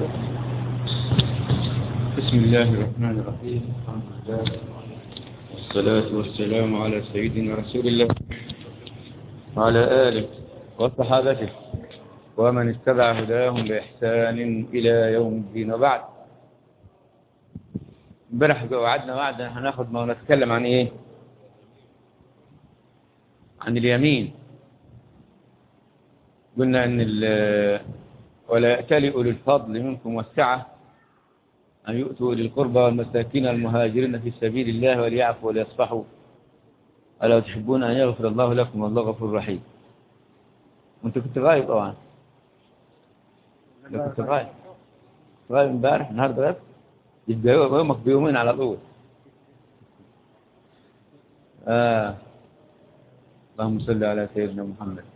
بسم الله الرحمن الرحيم الحمد لله والصلاة والسلام على سيدنا رسول الله وعلى آله وصحابته ومن اتبع هداهم بإحسان إلى يوم الدين وبعد امبارح وعدنا وعدا هناخد ما نتكلم عن ايه عن اليمين قلنا ان ولا يأتلي أولي الفضل منكم والسعة أن يؤتوا أولي القربى والمساكين المهاجرين في سبيل الله وليعفوا وليصفحوا ألا تحبون أن يغفر الله لكم والله غفور رحيم وانت كنت غايب طبعا كنت غايب غايب امبارح النهارده غايب يبقى يومك بيومين على طول آه. اللهم صل على سيدنا محمد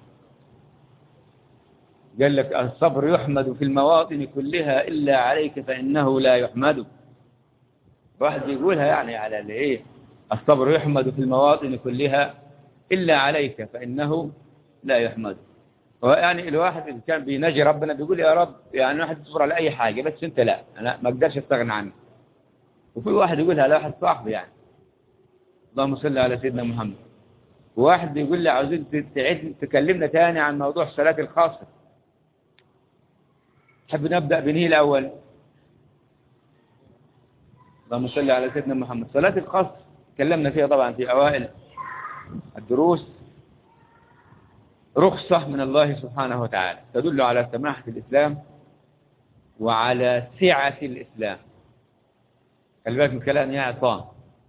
قال لك الصبر يحمد في المواطن كلها إلا عليك فإنه لا يحمد واحد بيقولها يعني على الايه الصبر يحمد في المواطن كلها إلا عليك فإنه لا يحمد يعني الواحد إذا كان بينجي ربنا بيقول يا رب يعني واحد يصبر على أي حاجة بس أنت لا أنا ما أقدرش أستغنى عنك وفي واحد يقولها لواحد صاحبي يعني اللهم صل على سيدنا محمد وواحد بيقول لي عاوزين تعيد تكلمنا تاني عن موضوع الصلاة الخاصة تحب نبدأ بنيه الأول اللهم صل على سيدنا محمد صلاة الخاص تكلمنا فيها طبعا في أوائل الدروس رخصة من الله سبحانه وتعالى تدل على سماحة الإسلام وعلى سعة الإسلام خلي بالك من كلام يا عصام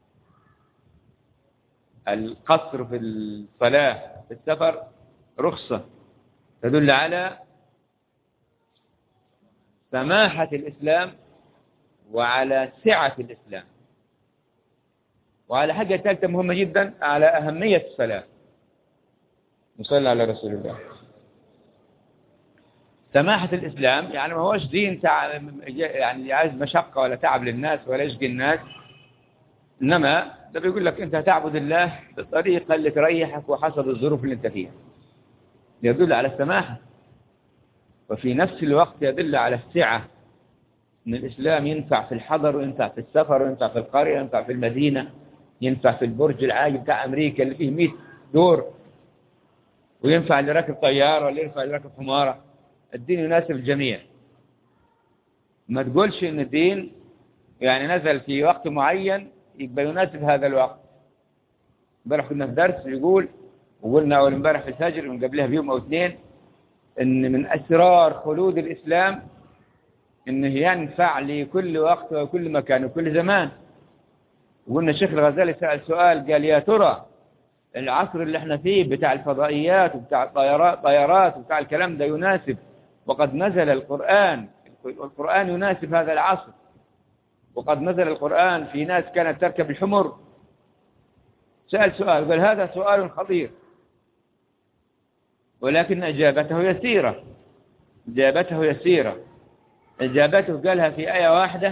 القصر في الصلاة في السفر رخصة تدل على سماحة الإسلام وعلى سعة الإسلام وعلى حاجة ثالثة مهمة جدا على أهمية الصلاة نصلي على رسول الله سماحة الإسلام يعني ما هوش دين يعني عايز مشقة ولا تعب للناس ولا يشقي الناس إنما ده بيقول لك أنت هتعبد الله بالطريقة اللي تريحك وحسب الظروف اللي أنت فيها يدل على السماحة وفي نفس الوقت يدل على السعة أن الإسلام ينفع في الحضر وينفع في السفر وينفع في القرية وينفع في المدينة ينفع في البرج العالي بتاع أمريكا اللي فيه 100 دور وينفع اللي راكب طيارة ولا ينفع اللي راكب حمارة الدين يناسب الجميع ما تقولش ان الدين يعني نزل في وقت معين يبقى يناسب هذا الوقت امبارح كنا في درس يقول وقلنا اول امبارح في الفجر من قبلها بيوم او اثنين ان من اسرار خلود الاسلام انه ينفع لكل وقت وكل مكان وكل زمان وقلنا الشيخ الغزالي سأل سؤال قال يا ترى العصر اللي احنا فيه بتاع الفضائيات وبتاع الطيارات طيارات وبتاع الكلام ده يناسب وقد نزل القرآن القرآن يناسب هذا العصر وقد نزل القرآن في ناس كانت تركب الحمر سأل سؤال قال هذا سؤال خطير ولكن إجابته يسيرة إجابته يسيرة إجابته قالها في آية واحدة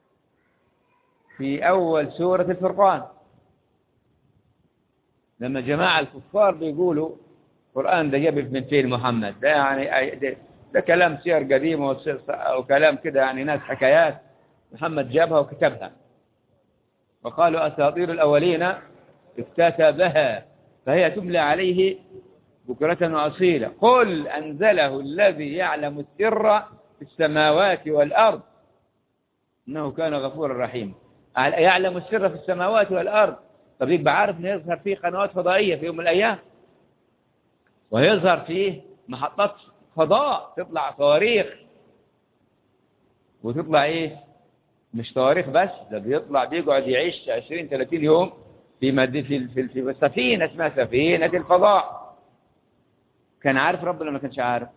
في أول سورة الفرقان لما جماعة الكفار بيقولوا القرآن ده جاب من فين محمد ده يعني ده, ده كلام سير قديم وكلام كده يعني ناس حكايات محمد جابها وكتبها وقالوا أساطير الأولين اكتتبها فهي تملى عليه بكرة وأصيلة قل أنزله الذي يعلم السر في السماوات والأرض إنه كان غفورا رحيما يعلم السر في السماوات والأرض طب يبقى عارف انه يظهر فيه قنوات فضائية في يوم من الأيام ويظهر فيه محطات فضاء تطلع صواريخ وتطلع ايه مش صواريخ بس ده بيطلع بيقعد يعيش 20 30 يوم في مد في في, في سفينة اسمها سفينة الفضاء كان عارف ربنا ما كانش عارف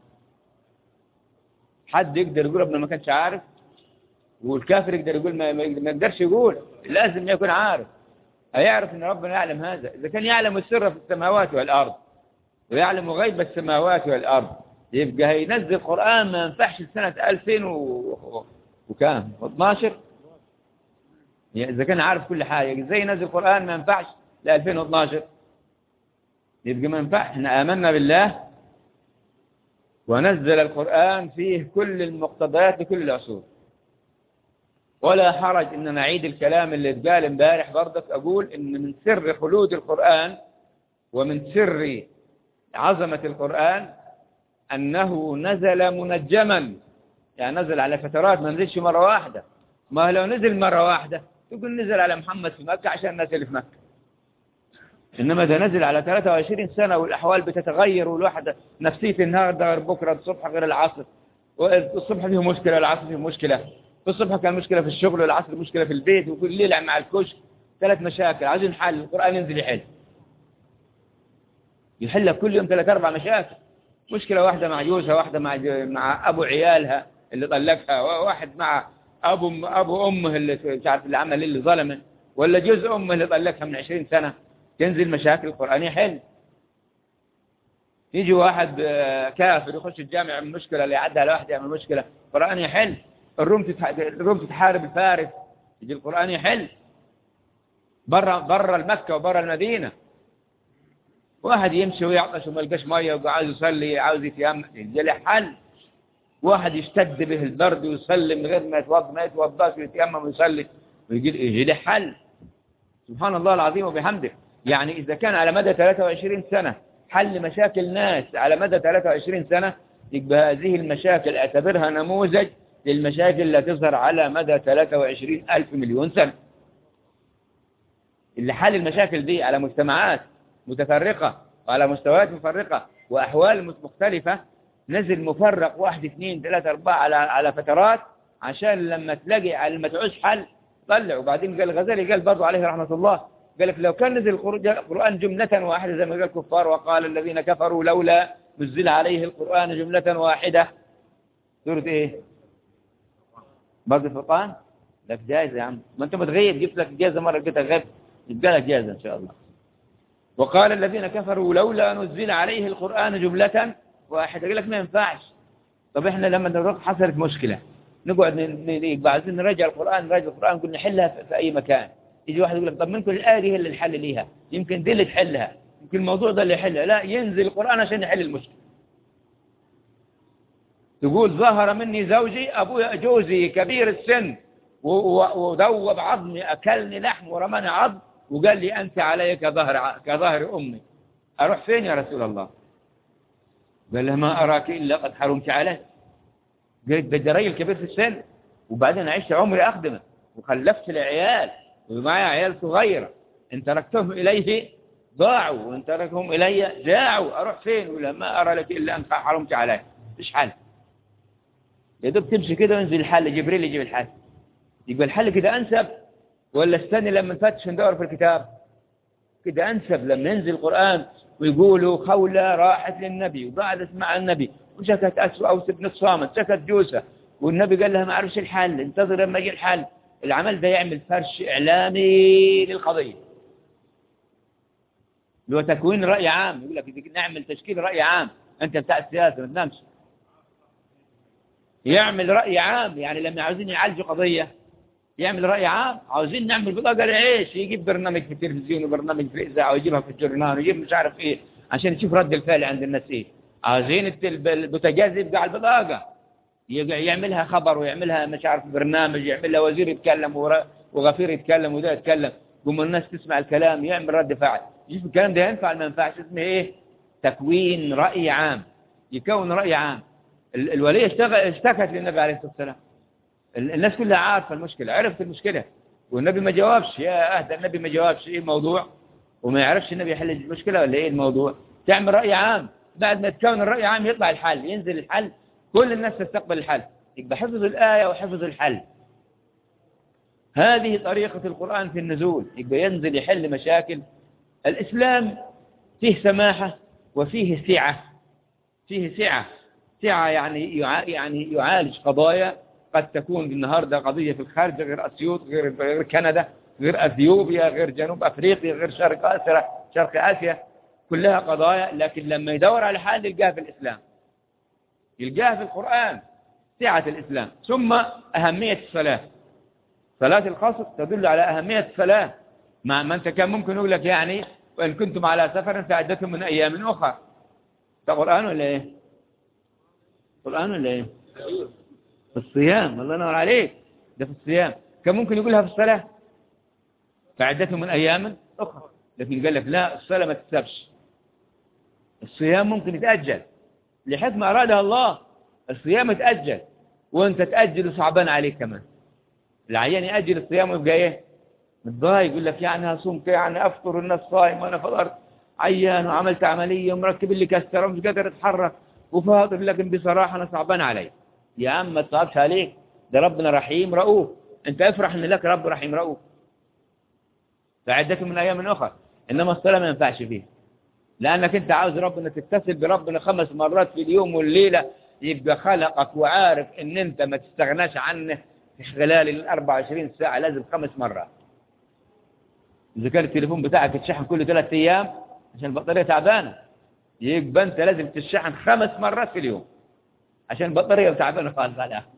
حد يقدر يقول ربنا ما كانش عارف والكافر يقدر يقول ما, ما يقدرش يقول لازم يكون عارف هيعرف ان ربنا يعلم هذا اذا كان يعلم السر في السماوات والارض ويعلم غيب السماوات والارض يبقى هينزل قرآن ما ينفعش لسنة 2000 و... وكام 12 يعني اذا كان عارف كل حاجة ازاي ينزل قرآن ما ينفعش ل 2012 يبقى ما ينفعش احنا آمنا بالله ونزل القرآن فيه كل المقتضيات لكل العصور ولا حرج ان نعيد الكلام اللي اتقال امبارح برضك اقول ان من سر خلود القرآن ومن سر عظمة القرآن انه نزل منجما يعني نزل على فترات ما نزلش مرة واحدة ما لو نزل مرة واحدة تقول نزل على محمد في مكة عشان الناس اللي في مكة إنما ده نزل على 23 سنة والأحوال بتتغير والواحد نفسية النهاردة غير بكرة الصبح غير العصر الصبح فيه مشكلة العصر فيه مشكلة الصبح كان مشكلة في الشغل والعصر مشكلة في البيت وكل ليلة مع الكشك ثلاث مشاكل عايزين حل القرآن ينزل يحل يحل كل يوم ثلاث أربع مشاكل مشكلة واحدة مع جوزها واحدة مع مع أبو عيالها اللي طلقها واحد مع أبو أبو أمه اللي مش عارف اللي عمل اللي ظلمه ولا جوز أمه اللي طلقها من 20 سنة تنزل مشاكل القرآن يحل يجي واحد كافر يخش الجامع يعمل مشكلة اللي يعدها على واحد يعمل مشكلة القرآن يحل الروم الروم تتحارب الفارس يجي القرآن يحل برا برا المكة وبرا المدينة واحد يمشي ويعطش وما يلقاش ميه وعاوز يصلي عاوز يتيمم يجي له حل واحد يشتد به البرد ويصلي من غير ما يتوضا ما يتوضاش ويتيمم ويصلي ويجي يجي له حل سبحان الله العظيم وبحمده يعني إذا كان على مدى 23 سنة حل مشاكل ناس على مدى 23 سنة يبقى هذه المشاكل اعتبرها نموذج للمشاكل التي تظهر على مدى 23 ألف مليون سنة اللي حل المشاكل دي على مجتمعات متفرقة وعلى مستويات مفرقة وأحوال مختلفة نزل مفرق واحد اثنين ثلاثة أربعة على على فترات عشان لما تلاقي على ما تعوز حل طلع وبعدين قال الغزالي قال برضه عليه رحمة الله قال لك لو كان نزل القرآن جملة واحدة زي ما قال الكفار وقال الذين كفروا لولا نزل عليه القرآن جملة واحدة سورة ايه برضه الفرقان لك جائزة يا عم ما انت متغيب جبت لك جائزة مرة قلت غيب يبقى لك جائزة ان شاء الله وقال الذين كفروا لولا نزل عليه القرآن جملة واحدة قال لك ما ينفعش طب احنا لما نروح حصلت مشكلة نقعد يبقى عايزين نراجع القرآن نراجع القرآن نقول نحلها في أي مكان يجي واحد يقول لك طب منكم الآية دي هي اللي الحل ليها يمكن دي اللي تحلها يمكن الموضوع ده اللي يحلها لا ينزل القرآن عشان يحل المشكلة تقول ظهر مني زوجي أبويا جوزي كبير السن وذوب عظمي أكلني لحم ورماني عظم وقال لي أنت علي كظهر, كظهر أمي أروح فين يا رسول الله قال له ما أراك إلا قد حرمت عليه قلت بدي رجل كبير في السن وبعدين عشت عمري أخدمه وخلفت العيال ومعي عيال صغيرة إن تركتهم إليه ضاعوا وإن تركهم إلي جاعوا أروح فين ولا ما أرى لك إلا أن حرمت عليه إيش حل يا دوب تمشي كده وينزل الحل جبريل يجيب الحل يبقى الحل كده أنسب ولا استني لما نفتش ندور في الكتاب كده أنسب لما ينزل القرآن ويقولوا خولة راحت للنبي وقعدت مع النبي وشكت أسوأ أو بن الصامت شكت جوسة والنبي قال لها ما عرفش الحل انتظر لما يجي الحل العمل ده يعمل فرش إعلامي للقضية اللي هو تكوين رأي عام يقول لك نعمل تشكيل رأي عام أنت بتاع السياسة ما تنامش يعمل رأي عام يعني لما عاوزين يعالجوا قضية يعمل رأي عام عاوزين نعمل بطاقة العيش يجيب برنامج في التلفزيون وبرنامج في الإذاعة ويجيبها في الجورنال ويجيب مش عارف إيه عشان يشوف رد الفعل عند الناس إيه عاوزين البوتاجاز يبقى على البطاقة يعملها خبر ويعملها مش عارف برنامج يعملها وزير يتكلم وغفير يتكلم وده يتكلم قوم الناس تسمع الكلام يعمل رد فعل يشوف الكلام ده ينفع ما ينفعش اسمه ايه تكوين رأي عام يكون رأي عام الولية اشتغل اشتكت للنبي عليه الصلاة والسلام الناس كلها عارفة المشكلة عرفت المشكلة والنبي ما جاوبش يا أهدى النبي ما جاوبش ايه الموضوع وما يعرفش النبي يحل المشكلة ولا ايه الموضوع تعمل رأي عام بعد ما تكون الرأي عام يطلع الحل ينزل الحل كل الناس تستقبل الحل يبقى حفظ الآية وحفظ الحل هذه طريقة القرآن في النزول يبقى ينزل يحل مشاكل الإسلام فيه سماحة وفيه سعة فيه سعة سعة يعني يعني يعالج قضايا قد تكون النهاردة قضية في الخارج غير أسيوط غير غير كندا غير أثيوبيا غير جنوب أفريقيا غير شرق آسيا شرق آسيا كلها قضايا لكن لما يدور على حال يلقاها في الإسلام يلقاها في القرآن سعة الإسلام ثم أهمية الصلاة صلاة القصر تدل على أهمية الصلاة مع ما أنت كان ممكن يقول لك يعني وإن كنتم على سفر فعدتم من أيام أخرى ده قرآن ولا إيه القرآن ولا ايه في الصيام الله ينور عليك ده في الصيام كان ممكن يقولها في الصلاة فعدته من أيام أخرى لكن قال لك لا الصلاة ما تتسبش الصيام ممكن يتأجل لحكمة أرادها الله الصيام يتأجل وانت تأجل صعبان عليك كمان العيان يأجل الصيام ويبقى ايه متضايق يقول لك يعني هصوم كده يعني افطر الناس صايم وانا فطرت عيان وعملت عملية ومركب اللي كسر ومش قادر اتحرك وفاطر لكن بصراحة انا صعبان علي يا عم ما تصعبش عليك ده ربنا رحيم رؤوف انت افرح ان لك رب رحيم رؤوف فعدك من ايام اخرى انما الصلاة ما ينفعش فيه لانك انت عاوز ربنا تتصل بربنا خمس مرات في اليوم والليلة يبقى خلقك وعارف ان انت ما تستغناش عنه في خلال ال 24 ساعة لازم خمس مرات إذا كان التليفون بتاعك يتشحن كل ثلاث أيام عشان البطارية تعبانة يبقى أنت لازم تشحن خمس مرات في اليوم عشان البطارية تعبانة خالص على الآخر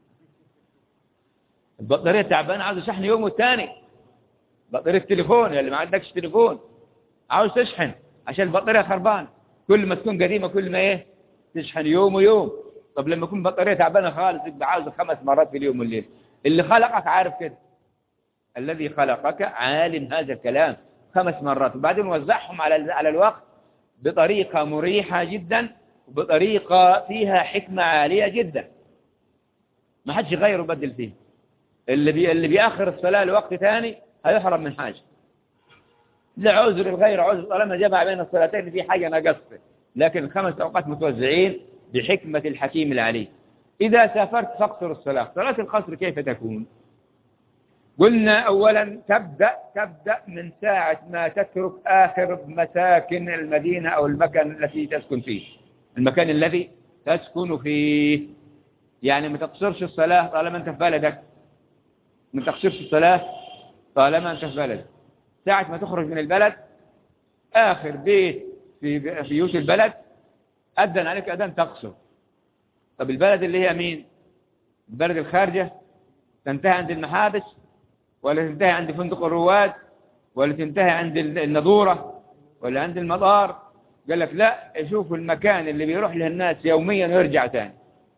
البطارية تعبانة عاوز شحن يوم والثاني بطارية التليفون اللي ما عندكش تليفون عاوز تشحن عشان البطارية خربانة كل ما تكون قديمة كل ما ايه تشحن يوم ويوم طب لما يكون البطارية تعبانة خالص يبقى عاوز خمس مرات في اليوم والليل اللي خلقك عارف كده الذي خلقك عالم هذا الكلام خمس مرات وبعدين وزعهم على على الوقت بطريقة مريحة جدا وبطريقة فيها حكمة عالية جدا ما حدش يغير وبدل فيه اللي بي اللي بيأخر الصلاة لوقت ثاني هيحرم من حاجة لا عذر الغير عذر طالما جمع بين الصلاتين في حاجة نقصت لكن الخمس أوقات متوزعين بحكمة الحكيم العليم إذا سافرت فاقصر الصلاة صلاة القصر كيف تكون قلنا أولا تبدأ تبدأ من ساعة ما تترك آخر مساكن المدينة أو المكان الذي تسكن فيه المكان الذي تسكن فيه يعني ما تقصرش الصلاة طالما أنت في بلدك ما تقصرش الصلاة طالما أنت في بلدك ساعة ما تخرج من البلد آخر بيت في بيوت البلد أذن عليك أذان تقصر طب البلد اللي هي مين البلد الخارجة تنتهي عند المحابس ولا تنتهي عند فندق الرواد ولا تنتهي عند النضورة ولا عند المطار قال لك لا شوفوا المكان اللي بيروح له الناس يوميا ويرجع تاني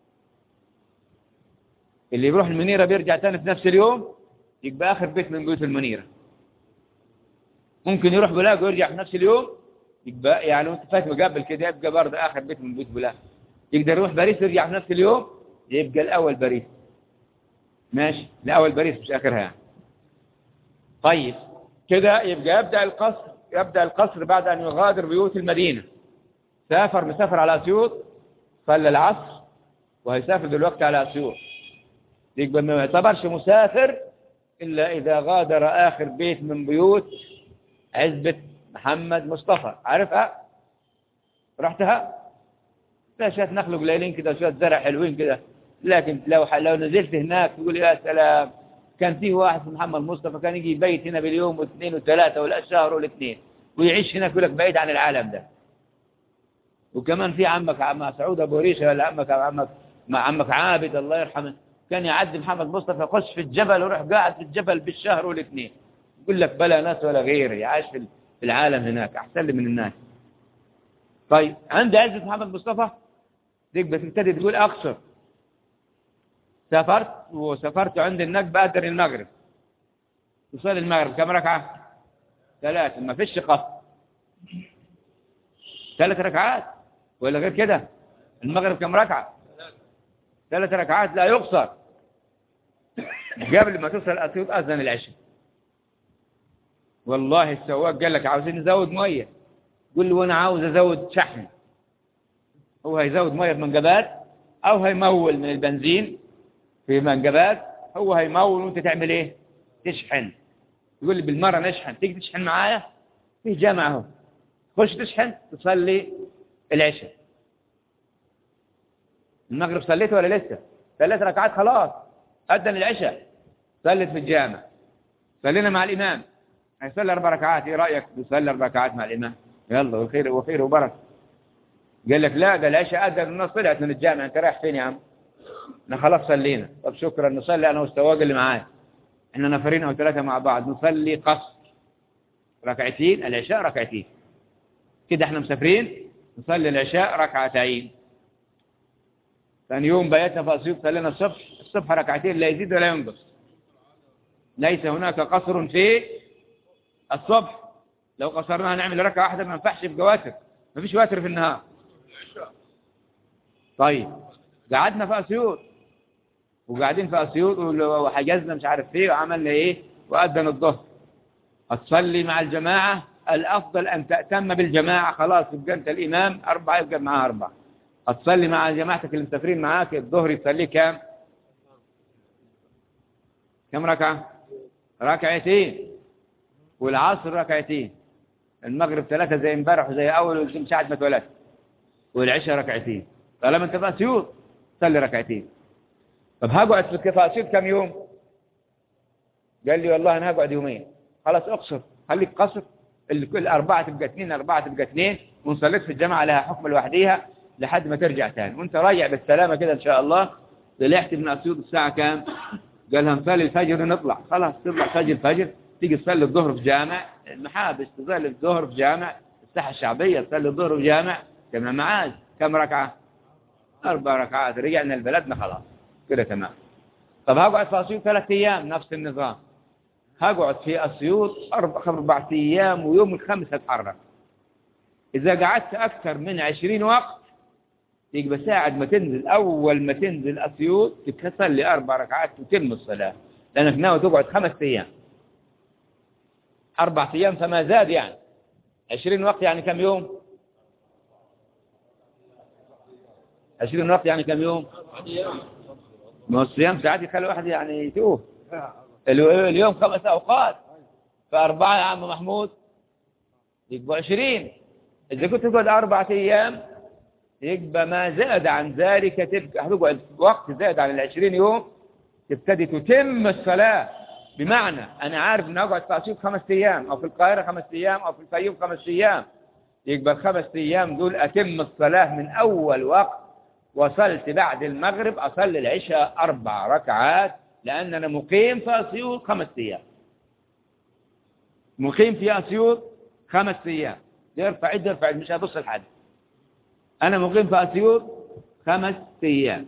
اللي بيروح المنيرة بيرجع تاني في نفس اليوم يبقى آخر بيت من بيوت المنيرة ممكن يروح بلاغ ويرجع في نفس اليوم يبقى يعني وانت فات مقابل كده يبقى برضه آخر بيت من بيوت بلاغ يقدر يروح باريس ويرجع في نفس اليوم يبقى الأول باريس ماشي الأول باريس مش آخرها يعني طيب كده يبقى يبدأ القصر يبدأ القصر بعد أن يغادر بيوت المدينة سافر مسافر على أسيوط صلى العصر وهيسافر دلوقتي على أسيوط يبقى ما يعتبرش مسافر إلا إذا غادر آخر بيت من بيوت عزبة محمد مصطفى عارفها رحتها لا شوية نخل قليلين كده شوية زرع حلوين كده لكن لو لو نزلت هناك تقول يا سلام كان فيه واحد اسمه محمد مصطفى كان يجي يبيت هنا باليوم واثنين وثلاثة والشهر والاثنين ويعيش هنا يقول لك بعيد عن العالم ده وكمان في عمك عم سعود ابو ريشه ولا عمك عمك مع عمك عابد الله يرحمه كان يعدي محمد مصطفى يخش في الجبل ويروح قاعد في الجبل بالشهر والاثنين يقول لك بلا ناس ولا غيري عايش في العالم هناك احسن لي من الناس طيب عند عزة محمد مصطفى ديك بتبتدي تقول اقصر سافرت وسافرت عند النجبة أدر المغرب تصلي المغرب كم ركعة ثلاثة ما فيش قصر ثلاث ركعات ولا غير كده المغرب كم ركعة ثلاث ركعات لا يقصر قبل ما تصل أسيوط أذن العشاء والله السواق قال لك عاوزين نزود مية قل له وانا عاوز ازود شحن هو هيزود مية في منجبات او هيمول من البنزين في منجبات هو هيمول وانت تعمل ايه تشحن يقول لي بالمرة نشحن تيجي تشحن معايا في جامعة اهو خش تشحن تصلي العشاء المغرب صليت ولا لسه ثلاث ركعات خلاص أذن العشاء صلت في الجامع صلينا مع الإمام هيصلي أربع ركعات إيه رأيك يصلي أربع ركعات مع الإمام يلا وخير وخير وبركة قال لك لا ده العشاء أذن الناس طلعت من الجامع أنت رايح فين يا عم احنا خلاص صلينا طب شكرا نصلي أنا والسواق اللي معايا احنا نفرين أو ثلاثة مع بعض نصلي قصر ركعتين العشاء ركعتين كده احنا مسافرين نصلي العشاء ركعتين ثاني يوم بيتنا في أسيوط صلينا الصبح الصبح ركعتين لا يزيد ولا ينقص ليس هناك قصر في الصبح لو قصرناها نعمل ركعة واحدة ما ينفعش بجواتر ما فيش واتر في النهار طيب قعدنا في أسيوط وقاعدين في أسيوط وحجزنا مش عارف ايه وعملنا ايه وأذن الظهر أتصلي مع الجماعة الأفضل أن تأتم بالجماعة خلاص يبقى أنت الإمام أربعة يبقى معاه أربعة أتصلي مع جماعتك اللي مسافرين معاك الظهر يصلي كام كم ركعة ركعتين والعصر ركعتين المغرب ثلاثة زي امبارح وزي أول وزي ساعة ما اتولدت والعشاء ركعتين طالما أنت في أسيوط صلي ركعتين طب هقعد في أسيوط كم يوم قال لي والله أنا هقعد يومين خلاص اقصر خليك قصر الكل أربعة تبقى اثنين أربعة تبقى اثنين ونصليت في الجامعة لها حكم لوحديها لحد ما ترجع تاني وانت راجع بالسلامة كده ان شاء الله طلعت من أسيوط الساعة كام قال هنصلي الفجر ونطلع خلاص تطلع فجر الفجر تيجي تصلي الظهر في جامع المحابس تصلي الظهر في جامع الساحة الشعبية تصلي الظهر في جامع كما معاذ كم ركعة أربع ركعات رجعنا لبلدنا خلاص كده تمام طب هقعد في أسيوط ثلاث أيام نفس النظام هقعد في أسيوط أربع أربع أيام ويوم الخميس أتحرك إذا قعدت أكثر من عشرين وقت يبقى ساعة ما تنزل أول ما تنزل أسيوط تصلي أربع ركعات وتم الصلاة لأنك ناوي تقعد خمس أيام أربع أيام فما زاد يعني عشرين وقت يعني كم يوم عشرين وقت يعني كم يوم ما هو الصيام ساعات يخلي واحد يعني يتوه اليوم خمس أوقات فأربعة يا عم محمود يبقى عشرين إذا كنت تقعد أربعة أيام يبقى ما زاد عن ذلك تبقى هتقعد وقت زاد عن العشرين يوم تبتدي تتم الصلاة بمعنى أنا عارف أن أقعد في أسيوط خمس أيام أو في القاهرة خمس أيام أو في الفيوم خمس أيام يبقى الخمس أيام دول أتم الصلاة من أول وقت وصلت بعد المغرب أصلي العشاء أربع ركعات لأن أنا مقيم في أسيوط خمس أيام مقيم في أسيوط خمس أيام يرفع عد يرفع عد مش هبص لحد أنا مقيم في أسيوط خمس أيام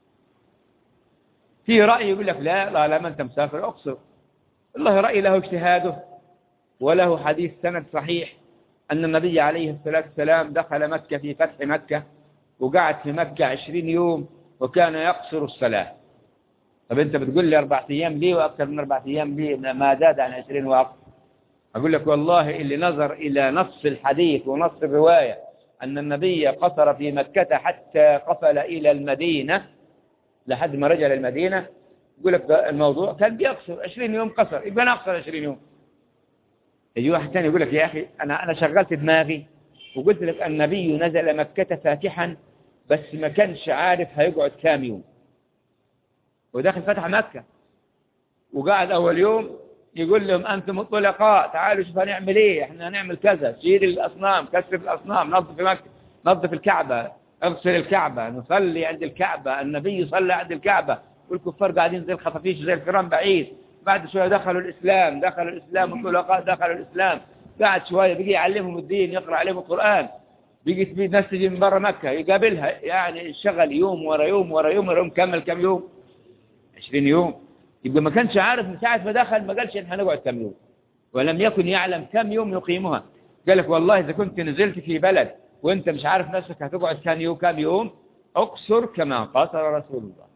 في رأي يقول لك لا لا لا ما أنت مسافر أقصر الله رأي له اجتهاده وله حديث سند صحيح أن النبي عليه الصلاة والسلام دخل مكة في فتح مكة وقعد في مكة عشرين يوم وكان يقصر الصلاة طب أنت بتقول لي أربع أيام ليه وأكثر من أربع أيام ليه ما زاد عن عشرين وقت أقول لك والله اللي نظر إلى نص الحديث ونص الرواية أن النبي قصر في مكة حتى قفل إلى المدينة لحد ما رجع للمدينة يقول لك الموضوع كان بيقصر 20 يوم قصر يبقى أنا أقصر 20 يوم يجي واحد ثاني يقول لك يا أخي أنا أنا شغلت دماغي وقلت لك النبي نزل مكة فاتحا بس ما كانش عارف هيقعد كام يوم وداخل فتح مكة وقعد أول يوم يقول لهم أنتم الطلقاء تعالوا شوف هنعمل إيه إحنا هنعمل كذا شيل الأصنام كسر الأصنام نظف مكة نظف الكعبة اغسل الكعبة نصلي عند الكعبة النبي صلى عند الكعبة والكفار قاعدين زي الخفافيش زي الكرام بعيد بعد شوية دخلوا الإسلام دخلوا الإسلام الطلقاء دخلوا الإسلام قاعد شوية بيجي يعلمهم الدين يقرأ عليهم القرآن بيجي تبي ناس تجي من برا مكة يقابلها يعني شغل يوم ورا يوم ورا يوم ورا يوم كمل كم يوم 20 يوم يبقى ما كانش عارف من ساعة ما دخل ما قالش احنا هنقعد كم يوم ولم يكن يعلم كم يوم يقيمها قال لك والله إذا كنت نزلت في بلد وانت مش عارف نفسك هتقعد كم يوم كم يوم اقصر كما قصر رسول الله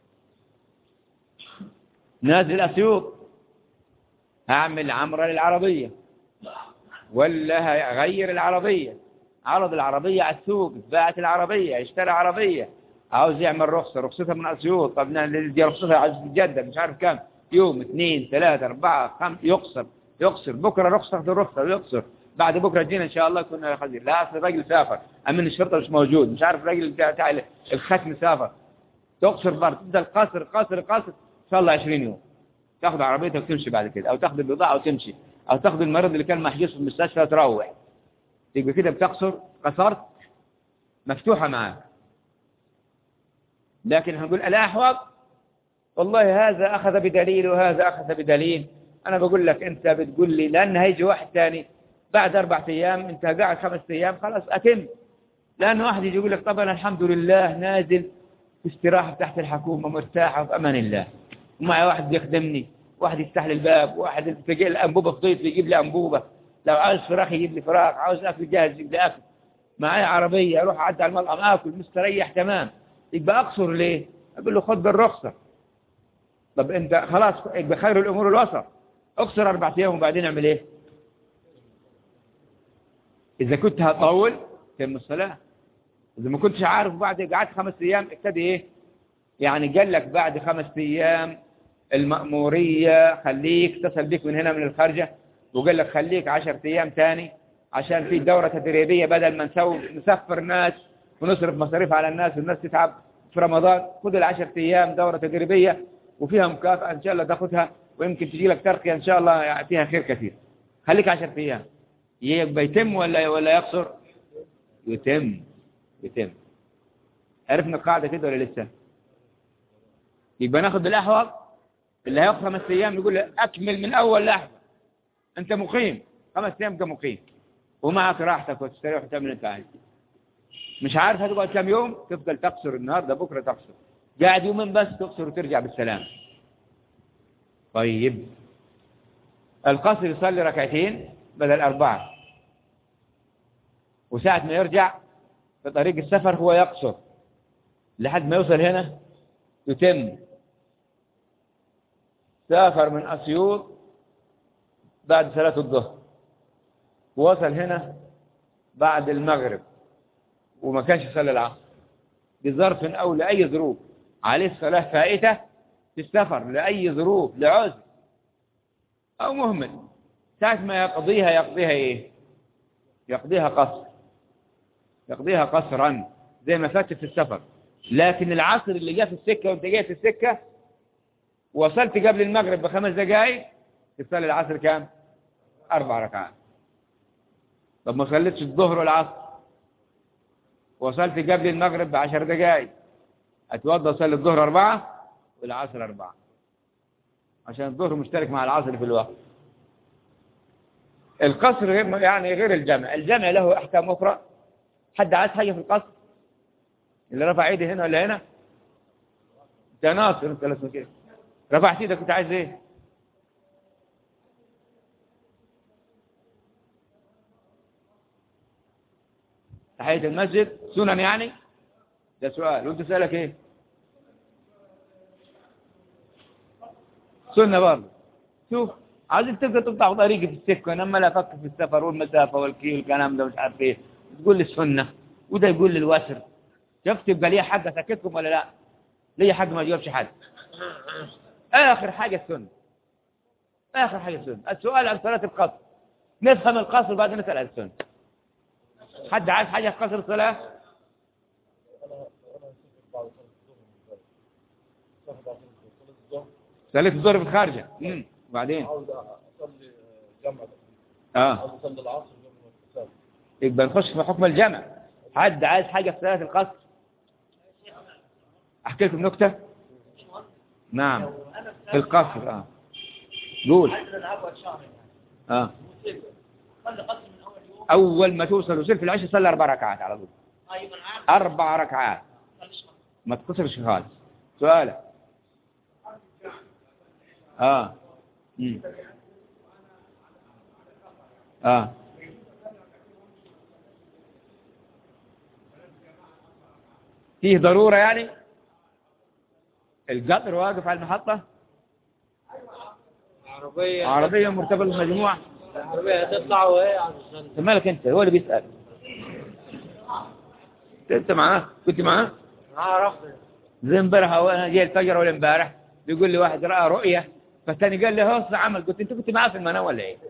نازل أسيوط هعمل عمرة للعربية ولا هغير العربية عرض العربية على السوق باعت العربية اشترى عربية عاوز يعمل رخصة رخصتها من أسيوط طب دي رخصتها عاوز تتجدد مش عارف كم يوم اثنين ثلاثة أربعة خمس يقصر يقصر بكرة رخصة تاخذ الرخصة يقصر بعد بكرة جينا إن شاء الله كنا خزير لا أصل الراجل سافر أمن الشرطة مش موجود مش عارف الراجل بتاع الختم سافر تقصر برضه تفضل قصر قصر قصر إن شاء الله 20 يوم تاخذ عربيتك وتمشي بعد كده أو تاخذ البضاعة وتمشي أو تاخذ المريض اللي كان محجوز في المستشفى تروح يبقى كده بتقصر قصرت مفتوحة معاك لكن هنقول الأحوط والله هذا أخذ بدليل وهذا أخذ بدليل أنا بقول لك أنت بتقول لي لأن هيجي واحد ثاني بعد أربعة أيام أنت قاعد خمس أيام خلاص أتم لأن واحد يجي يقول لك طبعا الحمد لله نازل استراحة تحت الحكومة مرتاحة وفي أمان الله ومعي واحد بيخدمني واحد يفتح لي الباب واحد تجي الأنبوبة فضيت يجيب لي أنبوبة لو عاوز فراخ يجيب لي فراخ عاوز أكل جاهز يجيب لي أكل معايا عربية أروح أعدي على المطعم آكل مستريح تمام يبقى أقصر ليه؟ أقول له خد بالرخصة طب أنت خلاص يبقى خير الأمور الوسط أقصر أربع أيام وبعدين أعمل إيه؟ إذا كنت هطول تم الصلاة إذا ما كنتش عارف بعد قعدت خمس أيام ابتدي إيه؟ يعني قال لك بعد خمس أيام المأمورية خليك اتصل بك من هنا من الخارجة وقال لك خليك عشر أيام تاني عشان في دورة تدريبية بدل ما نسوي نسفر ناس ونصرف مصاريف على الناس والناس تتعب في رمضان خذ العشر أيام دورة تدريبية وفيها مكافأة إن شاء الله تاخذها ويمكن تجي لك ترقية إن شاء الله يعني فيها خير كثير خليك عشر أيام يبقى يتم ولا ولا يقصر يتم يتم عرفنا القاعدة كده ولا لسه يبقى ناخد بالأحوط اللي هياخد خمس أيام يقول له أكمل من أول لحظة أنت مقيم خمس أيام أنت مقيم ومعك راحتك وتستريح وتعمل اللي أنت عايزه مش عارف هتقعد كام يوم تفضل تقصر النهارده بكرة تقصر قاعد يومين بس تقصر وترجع بالسلام طيب القصر يصلي ركعتين بدل أربعة وساعة ما يرجع في طريق السفر هو يقصر لحد ما يوصل هنا يتم سافر من أسيوط بعد صلاة الظهر ووصل هنا بعد المغرب وما كانش يصلي العصر بظرف أو لأي ظروف عليه الصلاة فائتة في السفر لأي ظروف لعذر أو مهمل ساعة ما يقضيها يقضيها إيه يقضيها قصر يقضيها قصرا زي ما فات في السفر لكن العصر اللي جاء في السكة وانت جاي في السكة وصلت قبل المغرب بخمس دقائق تصلي العصر كام أربع ركعات طب ما صليتش الظهر والعصر وصلت قبل المغرب بعشر دقائق أتوضى أصلي الظهر أربعة والعصر أربعة عشان الظهر مشترك مع العصر في الوقت القصر غير يعني غير الجمع الجمع له أحكام أخرى حد عايز حاجة في القصر اللي رفع ايدي هنا ولا هنا انت ناصر انت لازم كده رفعت ايدك كنت عايز ايه تحية المسجد سنن يعني ده سؤال وانت سألك ايه سنة برضه شوف عايزك تبقى تقطع طريقي في السكة انما لا افكر في السفر والمسافة والكيل والكلام ده مش عارف ايه تقول لي السنة وده يقول لي الوسر شفت يبقى ليه حق اسكتكم ولا لا ليه حق ما يجاوبش حد اخر حاجة السنة اخر حاجة السنة السؤال عن صلاة القصر نفهم القصر بعد نسأل عن السنة حد عايز حاجة في قصر الصلاة صلاة الظهر في الخارجة امم وبعدين عاوز اصلي جمع اه عاوز اصلي العصر جمع الفساد يبقى نخش في حكم الجمع حد عايز حاجة في صلاة القصر احكي لكم نكتة نعم في القصر اه قول اه اول ما توصل وصل في العشاء صلي اربع ركعات على طول اربع ركعات ما تقصرش خالص سؤالك اه مم. اه فيه ضرورة يعني القطر واقف على المحطة عربية عربية مرتبة المجموعة العربية هتطلع وهي عاوز تصلي انت مالك انت هو اللي بيسأل انت- انت معاه كنت معاه اعرف زي امبارح هو انا جاي الفجر ولا امبارح بيقول لي واحد رأى رؤية فالثاني قال لي هو عمل قلت انت كنت معاه في المنام ولا ايه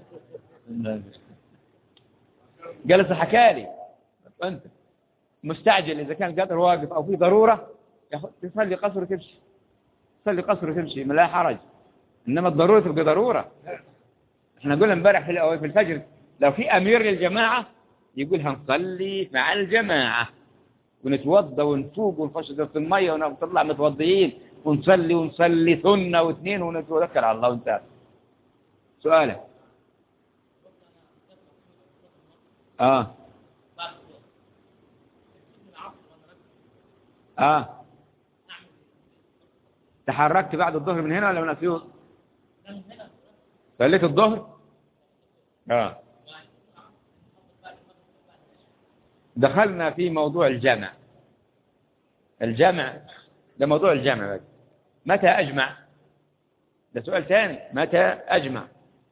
جلس حكى لي انت مستعجل اذا كان القطر واقف او في ضرورة ياخد- تصلي قصر وتمشي تصلي قصر وتمشي ما لا حرج انما الضرورة تبقى ضرورة احنا قلنا امبارح في الأول في الفجر لو في امير للجماعة يقول هنصلي مع الجماعة ونتوضى ونفوق ونخش في المية ونطلع متوضيين ونصلي ونصلي سنة واثنين ونتذكر على الله وانت سؤالك اه اه تحركت بعد الظهر من هنا ولا من أسيوط صليت الظهر اه دخلنا في موضوع الجمع الجمع ده موضوع الجمع بس متى أجمع ده سؤال ثاني متى أجمع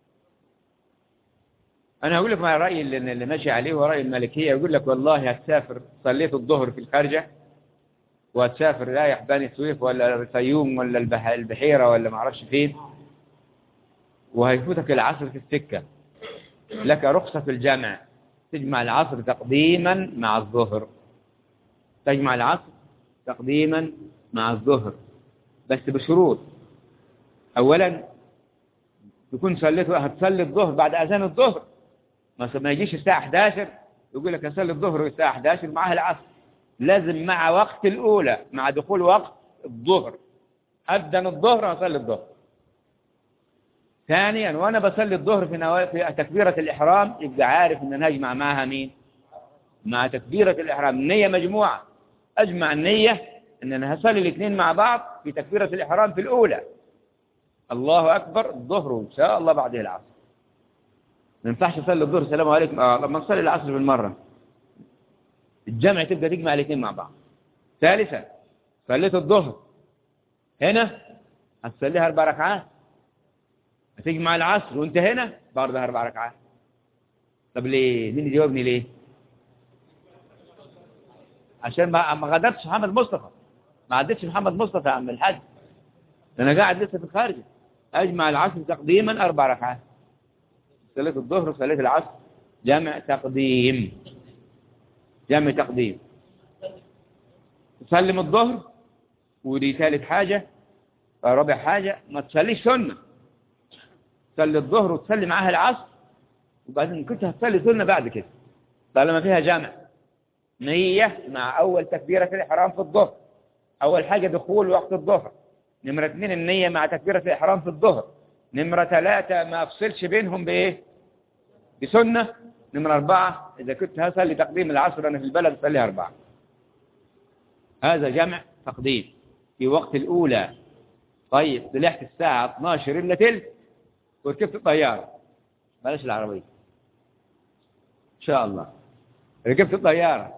أنا هقول لكم على رأيي اللي, اللي ماشي عليه هو رأي المالكية يقول لك والله هتسافر صليت الظهر في الخارجة وهتسافر رايح بني سويف ولا الفيوم ولا البح- البحيرة ولا ما اعرفش فين وهيفوتك العصر في السكة لك رخصة في الجمع تجمع العصر تقديما مع الظهر تجمع العصر تقديما مع الظهر بس بشروط أولا تكون صليت هتصلي الظهر بعد أذان الظهر ما ما يجيش الساعة 11 يقول لك أصلي الظهر الساعة 11 معها العصر لازم مع وقت الأولى مع دخول وقت الظهر أذن الظهر أصلي الظهر ثانيا وأنا بصلي الظهر في, نوا... في تكبيرة الإحرام يبقى عارف إن أنا أجمع معها مين مع تكبيرة الإحرام النية مجموعة أجمع النية إن أنا هصلي الاثنين مع بعض في تكبيرة الإحرام في الأولى الله أكبر الظهر إن شاء الله بعده العصر ما ينفعش أصلي الظهر السلام عليكم آه لما نصلي العصر بالمرة الجمع تبقى تجمع الاثنين مع بعض ثالثا صليت الظهر هنا هتصليها أربع ركعات هتجمع العصر وانت هنا برضه أربع ركعات طب ليه مين يجاوبني ليه عشان ما ما غدرتش محمد مصطفى ما عدتش محمد مصطفى يا عم الحاج ده انا قاعد لسه في الخارج اجمع العصر تقديما اربع ركعات صلاه الظهر وصلاه العصر جمع تقديم جمع تقديم تسلم الظهر ودي ثالث حاجة رابع حاجة ما تصليش سنة تصلي الظهر وتصلي معاها العصر وبعدين كنت هتصلي سنة بعد كده طالما فيها جمع نية مع أول تكبيرة الإحرام في الظهر أول حاجة دخول وقت الظهر نمرة اثنين النية مع تكبيرة الإحرام في الظهر نمرة ثلاثة ما أفصلش بينهم بإيه بسنة نمرة أربعة إذا كنت هصلي تقديم العصر أنا في البلد أصلي أربعة هذا جمع تقديم في وقت الأولى طيب طلعت الساعة 12 إلا تلت وركبت الطيارة بلاش العربية إن شاء الله ركبت الطيارة